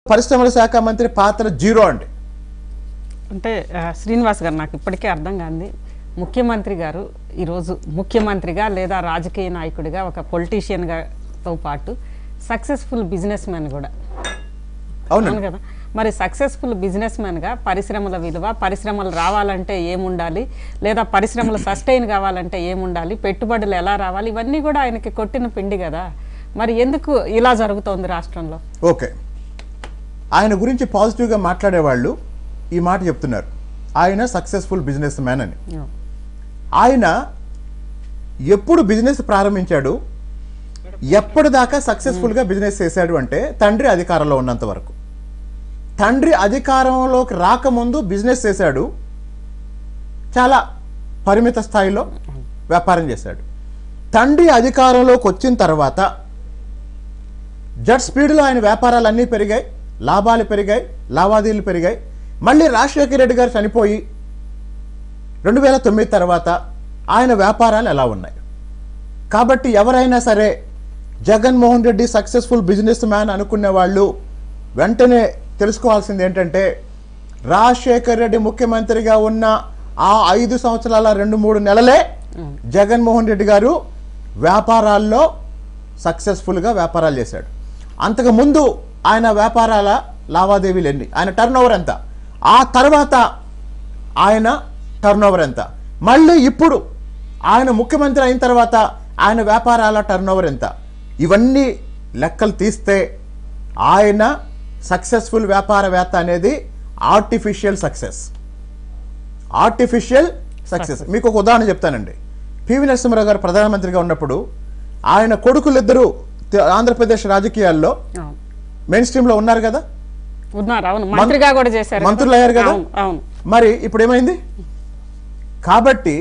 పరిశ్రమల శాఖ మంత్రి పాత్ర జీరో అండి అంటే ఆ, శ్రీనివాస్ గారు నాకు ఇప్పటికే అర్థం కాంది ముఖ్యమంత్రి గారు ఈరోజు ముఖ్యమంత్రిగా లేదా రాజకీయ నాయకుడిగా ఒక పొలిటీషియన్గా తో పాటు సక్సెస్ఫుల్ బిజినెస్ మ్యాన్ కూడా అవును అవునండి కదా మరి సక్సెస్ఫుల్ బిజినెస్ మ్యాన్గా పరిశ్రమల విలువ పరిశ్రమలు రావాలంటే ఏముండాలి లేదా పరిశ్రమలు సస్టైన్ కావాలంటే ఏముండాలి పెట్టుబడులు ఎలా రావాలి ఇవన్నీ కూడా ఆయనకి కొట్టిన పిండి కదా మరి ఎందుకు ఇలా జరుగుతోంది రాష్ట్రంలో ఓకే ఆయన గురించి పాజిటివ్గా మాట్లాడేవాళ్ళు ఈ మాట చెప్తున్నారు ఆయన సక్సెస్ఫుల్ బిజినెస్ మ్యాన్ అని ఆయన ఎప్పుడు బిజినెస్ ప్రారంభించాడు ఎప్పటిదాకా సక్సెస్ఫుల్గా బిజినెస్ చేశాడు అంటే తండ్రి అధికారంలో ఉన్నంత వరకు తండ్రి అధికారంలోకి రాకముందు బిజినెస్ చేశాడు చాలా పరిమిత స్థాయిలో వ్యాపారం చేశాడు తండ్రి అధికారంలోకి వచ్చిన తర్వాత జట్ స్పీడ్లో ఆయన వ్యాపారాలన్నీ పెరిగాయి లాభాలు పెరిగాయి లావాదేవీలు పెరిగాయి మళ్ళీ రాజశేఖర రెడ్డి గారు చనిపోయి రెండు వేల తొమ్మిది తర్వాత ఆయన వ్యాపారాలు ఎలా ఉన్నాయి కాబట్టి ఎవరైనా సరే Jaganmohan Reddy successful business అనుకునే వాళ్ళు వెంటనే తెలుసుకోవాల్సింది ఏంటంటే రాజశేఖర్ రెడ్డి ముఖ్యమంత్రిగా ఉన్న ఆ ఐదు సంవత్సరాల రెండు మూడు నెలలే జగన్మోహన్ రెడ్డి గారు వ్యాపారాల్లో సక్సెస్ఫుల్గా వ్యాపారాలు చేశాడు అంతకు ముందు ఆయన వ్యాపారాల లావాదేవీలు ఎన్ని ఆయన టర్న్ ఓవర్ ఎంత ఆ తర్వాత ఆయన టర్న్ ఓవర్ ఎంత మళ్ళీ ఇప్పుడు ఆయన ముఖ్యమంత్రి అయిన తర్వాత ఆయన వ్యాపారాల టర్న్ ఓవర్ ఎంత ఇవన్నీ లెక్కలు తీస్తే ఆయన సక్సెస్ఫుల్ వ్యాపారవేత్త అనేది ఆర్టిఫిషియల్ సక్సెస్ ఆర్టిఫిషియల్ సక్సెస్ మీకు ఒక ఉదాహరణ చెప్తానండి పివి నరసింహరావు గారు ప్రధానమంత్రిగా ఉన్నప్పుడు ఆయన కొడుకులిద్దరూ తె- ఆంధ్రప్రదేశ్ రాజకీయాల్లో అవును మెయిన్ స్ట్రీమ్లో ఉన్నారు కదా ఉన్నారు అవును మంత్రిగా కూడా చేశారు కదా? మంత్రులు అయ్యారు కదా అవును అవును మరి ఇప్పుడు ఏమైంది కాబట్టి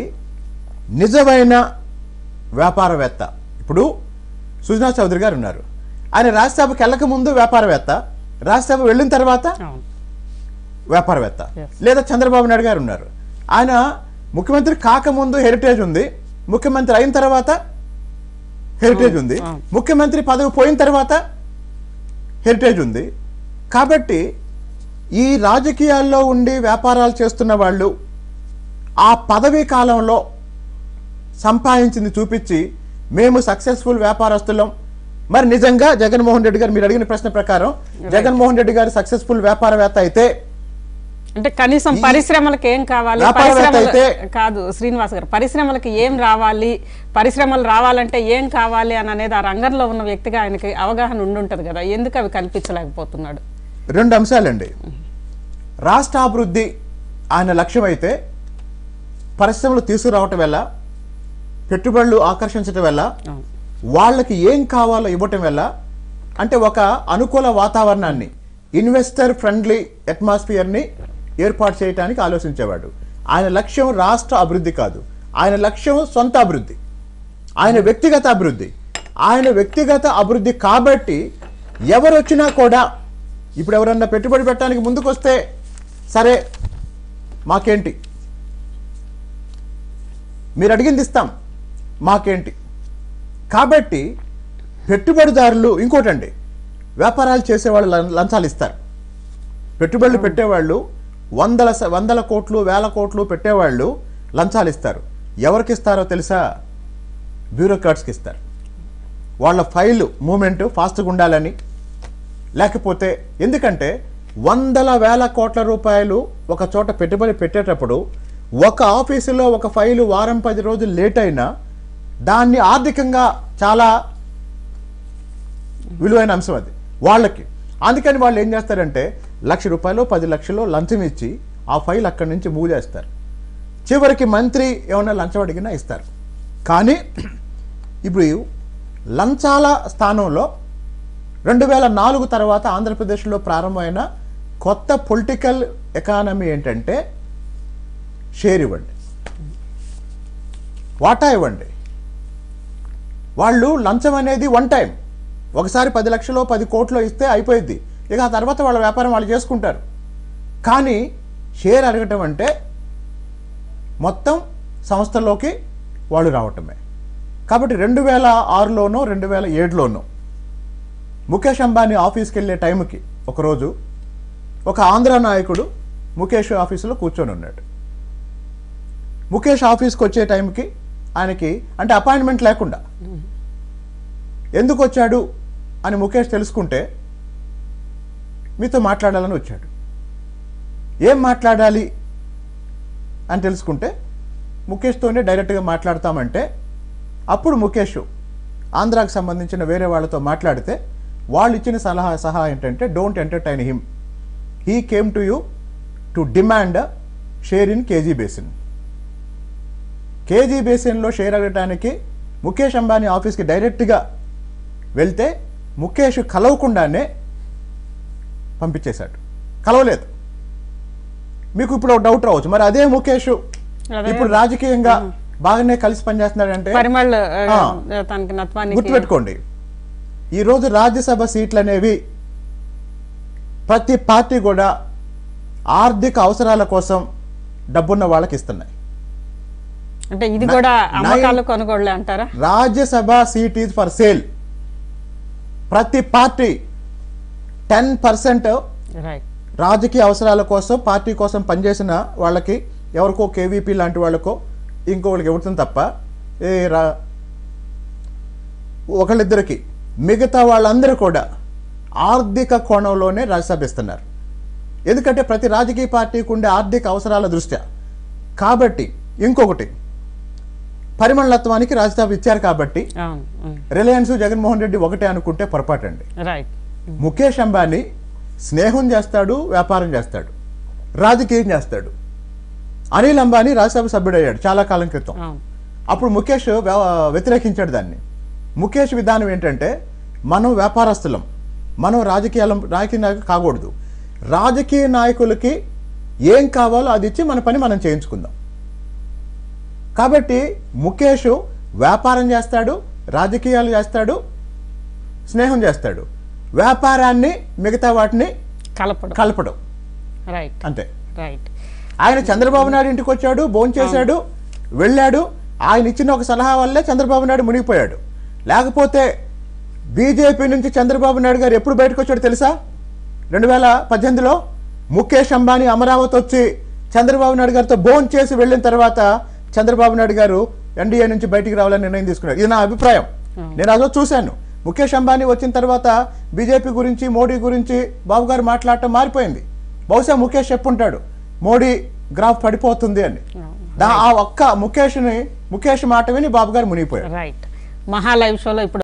నిజమైన వ్యాపారవేత్త ఇప్పుడు సుజనా చౌదరి గారు ఉన్నారు ఆయన రాజ్యసభకి వెళ్ళక ముందు వ్యాపారవేత్త రాజ్యసభ వెళ్ళిన తర్వాత అవును వ్యాపారవేత్త Yes. లేదా చంద్రబాబు నాయుడు గారు ఉన్నారు ఆయన ముఖ్యమంత్రి కాకముందు హెరిటేజ్ ఉంది ముఖ్యమంత్రి అయిన తర్వాత హెరిటేజ్ ఉంది అవును. ముఖ్యమంత్రి పదవి పోయిన తర్వాత హెరిటేజ్ ఉంది కాబట్టి ఈ రాజకీయాల్లో ఉండి వ్యాపారాలు చేస్తున్న వాళ్ళు ఆ పదవీ కాలంలో సంపాదించింది చూపించి మేము సక్సెస్ఫుల్ వ్యాపారస్తులం మరి నిజంగా జగన్మోహన్ రెడ్డి గారు మీరు అడిగిన ప్రశ్న ప్రకారం జగన్మోహన్ రెడ్డి గారు సక్సెస్ఫుల్ వ్యాపారవేత్త అయితే అంటే కనీసం పరిశ్రమలకు ఏం కావాలి వ్యాపారవేత్త పరిశ్రమలు అయితే- కాదు శ్రీనివాస్ గారు పరిశ్రమలకు ఏం రావాలి పరిశ్రమలు రావాలంటే ఏం కావాలి అని అనేది ఆ రంగంలో ఉన్న వ్యక్తిగా ఆయనకి అవగాహన ఉండుంటది కదా ఎందుకు అవి కల్పించలేకపోతున్నాడు రెండు అంశాలండి రాష్ట్ర అభివృద్ధి ఆయన లక్ష్యం అయితే పరిశ్రమలు తీసుకురావటం వల్ల పెట్టుబడులు ఆకర్షించటం వల్ల అవును. వాళ్ళకి ఏం కావాలో ఇవ్వటం వల్ల అంటే ఒక అనుకూల వాతావరణాన్ని ఇన్వెస్టర్ ఫ్రెండ్లీ అట్మాస్ఫియర్ని ఏర్పాటు చేయడానికి ఆలోచించేవాడు ఆయన లక్ష్యం రాష్ట్ర అభివృద్ధి కాదు ఆయన లక్ష్యం సొంత అభివృద్ధి ఆయన వ్యక్తిగత అభివృద్ధి ఆయన వ్యక్తిగత అభివృద్ధి కాబట్టి ఎవరు వచ్చినా కూడా ఇప్పుడు ఎవరన్నా పెట్టుబడి పెట్టడానికి ముందుకు వస్తే సరే మాకేంటి మీరు అడిగింది ఇస్తాం మాకేంటి కాబట్టి పెట్టుబడిదారులు ఇంకోటండి వ్యాపారాలు చేసేవాళ్ళు లం- లంచాలు ఇస్తారు పెట్టుబడులు పెట్టేవాళ్ళు వందల స- వందల కోట్లు వేల కోట్లు పెట్టేవాళ్ళు లంచాలు ఇస్తారు ఎవరికి ఇస్తారో తెలుసా బ్యూరోక్రాట్స్కి ఇస్తారు వాళ్ళ ఫైల్ మూమెంట్ ఫాస్ట్గా ఉండాలని లేకపోతే ఎందుకంటే వందల వేల కోట్ల రూపాయలు ఒక చోట పెట్టుబడి పెట్టేటప్పుడు ఒక ఆఫీసులో ఒక ఫైలు వారం పది రోజులు లేట్ అయినా దాన్ని ఆర్థికంగా చాలా విలువైన అంశం అది వాళ్ళకి అందుకని వాళ్ళు ఏం చేస్తారంటే లక్ష రూపాయలు పది లక్షలు లంచం ఇచ్చి ఆ ఫైల్ అక్కడి నుంచి మూవ్ చేస్తారు చివరికి మంత్రి ఏమైనా లంచం అడిగినా ఇస్తారు కానీ ఇప్పుడు లంచాల స్థానంలో రెండు వేల నాలుగు తర్వాత ఆంధ్రప్రదేశ్లో ప్రారంభమైన కొత్త పొలిటికల్ ఎకానమీ ఏంటంటే షేర్ ఇవ్వండి వాటా ఇవ్వండి వాళ్ళు లంచం అనేది వన్ టైం ఒకసారి పది లక్షలు పది కోట్లు ఇస్తే అయిపోయింది ఇక ఆ తర్వాత వాళ్ళ వ్యాపారం వాళ్ళు చేసుకుంటారు కానీ షేర్ అడగటం అంటే మొత్తం సంస్థలోకి వాళ్ళు రావటమే కాబట్టి రెండు వేల ఆరులోనో రెండు వేల ఏడులోనో ముఖేష్ అంబానీ ఆఫీస్కి వెళ్ళే టైంకి ఒకరోజు ఒక ఆంధ్ర నాయకుడు ముఖేష్ ఆఫీసులో కూర్చొని ఉన్నాడు ముఖేష్ ఆఫీస్కి వచ్చే టైంకి ఆయనకి అంటే అపాయింట్మెంట్ లేకుండా ఎందుకు వచ్చాడు అని ముఖేష్ తెలుసుకుంటే మీతో మాట్లాడాలని వచ్చాడు ఏం మాట్లాడాలి అని తెలుసుకుంటే ముఖేష్తోనే డైరెక్ట్గా మాట్లాడతామంటే అప్పుడు ముఖేష్ ఆంధ్రాకి సంబంధించిన వేరే వాళ్ళతో మాట్లాడితే వాళ్ళు ఇచ్చిన సలహా సలహా ఏంటంటే don't entertain him he came to you to demand share in KG basin KG బేసిన్లో షేర్ అడగటానికి ముఖేష్ అంబానీ ఆఫీస్కి డైరెక్ట్గా వెళ్తే ముఖేష్ కలవకుండానే పంపించేశాడు కలవలేదు మీకు ఇప్పుడు ఒక డౌట్ రావచ్చు మరి అదే ముఖేష్ అదే. ఇప్పుడు రాజకీయంగా బాగానే కలిసి పనిచేస్తున్నాడంటే పరిమళ్ ఆ, ఆ. తనకి నత్వానికి గుర్తుపెట్టుకోండి ఈరోజు రాజ్యసభ సీట్లు అనేవి ప్రతి పార్టీ కూడా ఆర్థిక అవసరాల కోసం డబ్బున్న వాళ్ళకి ఇస్తున్నాయి అంటే ఇది కూడా అమ్మకాలు కొనుగోళ్లే అంటారా Rajya Sabha seat is for sale ప్రతి పార్టీ టెన్ పర్సెంట్ రైట్ రాజకీయ అవసరాల కోసం పార్టీ కోసం పనిచేసిన వాళ్ళకి ఎవరికో కేవీపీ లాంటి వాళ్ళకో ఇంకొకరికి ఇవ్వటం తప్ప ఏ రా ఒకళ్ళిద్దరికి మిగతా వాళ్ళందరూ కూడా ఆర్థిక కోణంలోనే రాజ్యసభ ఇస్తున్నారు ఎందుకంటే ప్రతి రాజకీయ పార్టీకి ఉండే ఆర్థిక అవసరాల దృష్ట్యా కాబట్టి ఇంకొకటి పరిమళత్వానికి రాజ్యసభ ఇచ్చారు కాబట్టి అవును రిలయన్స్ జగన్మోహన్ రెడ్డి ఒకటే అనుకుంటే పొరపాటండి రైట్ ముఖేష్ అంబానీ స్నేహం చేస్తాడు వ్యాపారం చేస్తాడు రాజకీయం చేస్తాడు అనిల్ అంబానీ రాజ్యసభ సభ్యుడయ్యాడు చాలా కాలం క్రితం అవును అప్పుడు ముఖేష్ వ్య- వ్యతిరేకించాడు దాన్ని ముఖేష్ విధానం ఏంటంటే మనం వ్యాపారస్తులం మనం రాజకీయాల రాజకీయ నాయకులు కాకూడదు రాజకీయ నాయకులకి ఏం కావాలో అది ఇచ్చి మన పని మనం చేయించుకుందాం కాబట్టి ముఖేష్ వ్యాపారం చేస్తాడు రాజకీయాలు చేస్తాడు స్నేహం చేస్తాడు వ్యాపారాన్ని మిగతా వాటిని కలపడం కలపడం రైట్ అంతే రైట్ ఆయన చంద్రబాబు నాయుడు ఇంటికి వచ్చాడు భోంచేశాడు వెళ్ళాడు ఆయన ఇచ్చిన ఒక సలహా వల్లే చంద్రబాబు నాయుడు మునిగిపోయాడు లేకపోతే బీజేపీ నుంచి చంద్రబాబు నాయుడు గారు ఎప్పుడు బయటకు వచ్చాడు తెలుసా రెండు వేల పద్దెనిమిదిలో ముఖేష్ అంబానీ అమరావతి వచ్చి చంద్రబాబు నాయుడు గారితో భోన్ చేసి వెళ్ళిన తర్వాత చంద్రబాబు నాయుడు గారు ఎన్డీఏ నుంచి బయటికి రావాలని నిర్ణయం తీసుకున్నారు ఇది నా అభిప్రాయం నేను అదో చూశాను ముఖేష్ అంబానీ వచ్చిన తర్వాత బీజేపీ గురించి మోడీ గురించి బాబు గారు మాట్లాడటం మారిపోయింది బహుశా ముఖేష్ చెప్పుంటాడు మోడీ గ్రాఫ్ పడిపోతుంది అని దా- ఆ ఒక్క ముఖేష్ని ముఖేష్ మాట విని బాబు గారు మునిగిపోయారు రైట్ మహా లైవ్ షోలో ఇప్పుడు